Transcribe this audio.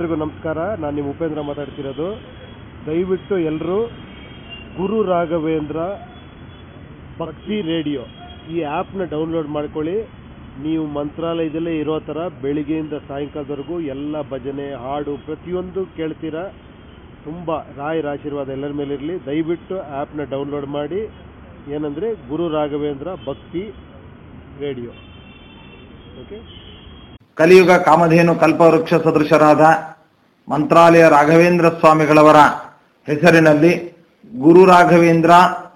ಎಲ್ರಿಗೂ ನಮಸ್ಕಾರ ನಾನು ನಿಮ್ಮ ಉಪೇಂದ್ರ ಮಾತಾಡ್ತಿರೋದು ದಯವಿಟ್ಟು ಎಲ್ಲರೂ ಗುರು ರಾಘವೇಂದ್ರ ಭಕ್ತಿ ರೇಡಿಯೋ ಈ ಆ್ಯಪ್ನ ಡೌನ್ಲೋಡ್ ಮಾಡ್ಕೊಳ್ಳಿ ನೀವು ಮಂತ್ರಾಲಯದಲ್ಲೇ ಇರೋ ಥರ ಬೆಳಿಗ್ಗೆಯಿಂದ ಸಾಯಂಕಾಲದವರೆಗೂ ಎಲ್ಲ ಭಜನೆ ಹಾಡು ಪ್ರತಿಯೊಂದು ಕೇಳ್ತೀರಾ ತುಂಬ ರಾಯರ ಆಶೀರ್ವಾದ ಎಲ್ಲರ ಮೇಲಿರಲಿ ದಯವಿಟ್ಟು ಆ್ಯಪ್ನ ಡೌನ್ಲೋಡ್ ಮಾಡಿ ಏನಂದರೆ ಗುರು ರಾಘವೇಂದ್ರ ಭಕ್ತಿ ರೇಡಿಯೋ ಓಕೆ ಕಲಿಯುಗ ಕಾಮಧೇನು ಕಲ್ಪವೃಕ್ಷ ಸದೃಶರಾದ ಮಂತ್ರಾಲಯ ರಾಘವೇಂದ್ರ ಸ್ವಾಮಿಗಳವರ ಹೆಸರಿನಲ್ಲಿ ಗುರು ರಾಘವೇಂದ್ರ